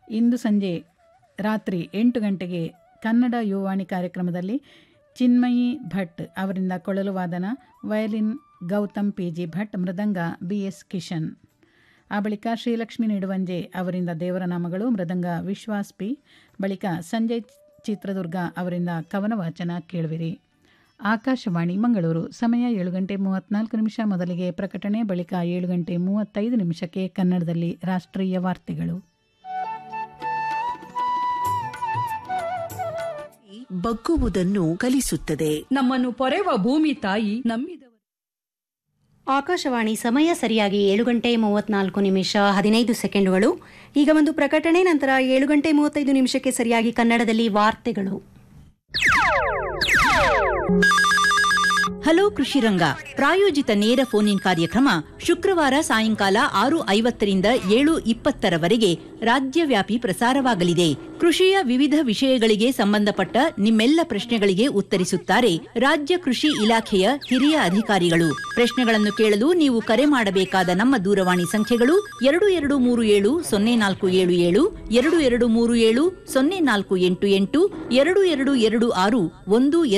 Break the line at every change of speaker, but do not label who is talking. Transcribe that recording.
ಇಂದು ಸಂಜೆ ರಾತ್ರಿ ಎಂಟು ಗಂಟೆಗೆ ಕನ್ನಡ ಯುವಾಣಿ ಕಾರ್ಯಕ್ರಮದಲ್ಲಿ ಚಿನ್ಮಯಿ ಭಟ್ ಅವರಿಂದ ಕೊಳಲು ವಾದನ violin Gautham P G Bhat ಮೃದಂಗ ಬಿ ಎಸ್ ಕಿಶನ್ ಆ ಬಳಿಕ ಶ್ರೀಲಕ್ಷ್ಮಿ ನಿಡುವಂಜೆ ಅವರಿಂದ ದೇವರ ನಾಮಗಳು ಮೃದಂಗ ವಿಶ್ವಾಸ್ ಪಿ ಬಳಿಕ ಸಂಜಯ್ ಚಿತ್ರದುರ್ಗ ಅವರಿಂದ ಕವನ ವಾಚನ ಕೇಳುವಿರಿ ಆಕಾಶವಾಣಿ ಮಂಗಳೂರು ಸಮಯ ಏಳು ಗಂಟೆ ಮೂವತ್ನಾಲ್ಕು ನಿಮಿಷ ಮೊದಲಿಗೆ ಪ್ರಕಟಣೆ ಬಳಿಕ ಏಳು ಗಂಟೆ ಮೂವತ್ತೈದು ನಿಮಿಷಕ್ಕೆ ಕನ್ನಡದಲ್ಲಿ ರಾಷ್ಟ್ರೀಯ ವಾರ್ತೆಗಳು
ಬಗ್ಗುವುದನ್ನು ಕಲಿಸುತ್ತದೆ
ನಮ್ಮನ್ನು ಪೊರೆವ ಭೂಮಿ ತಾಯಿ ನಂಬಿದವರು
ಆಕಾಶವಾಣಿ ಸಮಯ ಸರಿಯಾಗಿ ಏಳು ಗಂಟೆ ಮೂವತ್ನಾಲ್ಕು ನಿಮಿಷ ಹದಿನೈದು ಸೆಕೆಂಡುಗಳು ಈಗ ಒಂದು ಪ್ರಕಟಣೆ ನಂತರ ಏಳು ಗಂಟೆ ಮೂವತ್ತೈದು ನಿಮಿಷಕ್ಕೆ ಸರಿಯಾಗಿ ಕನ್ನಡದಲ್ಲಿ ವಾರ್ತೆಗಳು
ಹಲೋ ಕೃಷಿರಂಗ ಪ್ರಾಯೋಜಿತ ನೇರ ಫೋನ್ ಇನ್ ಕಾರ್ಯಕ್ರಮ ಶುಕ್ರವಾರ ಸಾಯಂಕಾಲ ಆರು ಐವತ್ತರಿಂದ ಏಳು ಇಪ್ಪತ್ತರವರೆಗೆ ರಾಜ್ಯವ್ಯಾಪಿ ಪ್ರಸಾರವಾಗಲಿದೆ ಕೃಷಿಯ ವಿವಿಧ ವಿಷಯಗಳಿಗೆ ಸಂಬಂಧಪಟ್ಟ ನಿಮ್ಮೆಲ್ಲ ಪ್ರಶ್ನೆಗಳಿಗೆ ಉತ್ತರಿಸುತ್ತಾರೆ ರಾಜ್ಯ ಕೃಷಿ ಇಲಾಖೆಯ ಹಿರಿಯ ಅಧಿಕಾರಿಗಳು ಪ್ರಶ್ನೆಗಳನ್ನು ಕೇಳಲು ನೀವು ಕರೆ ಮಾಡಬೇಕಾದ ನಮ್ಮ ದೂರವಾಣಿ ಸಂಖ್ಯೆಗಳು ಎರಡು ಎರಡು ಮೂರು ಏಳು ಸೊನ್ನೆ ನಾಲ್ಕು ಏಳು ಏಳು ಎರಡು ಎರಡು ಮೂರು ಏಳು ಸೊನ್ನೆ ನಾಲ್ಕು ಎಂಟು ಎಂಟು ಎರಡು ಎರಡು ಎರಡು ಆರು ಒಂದು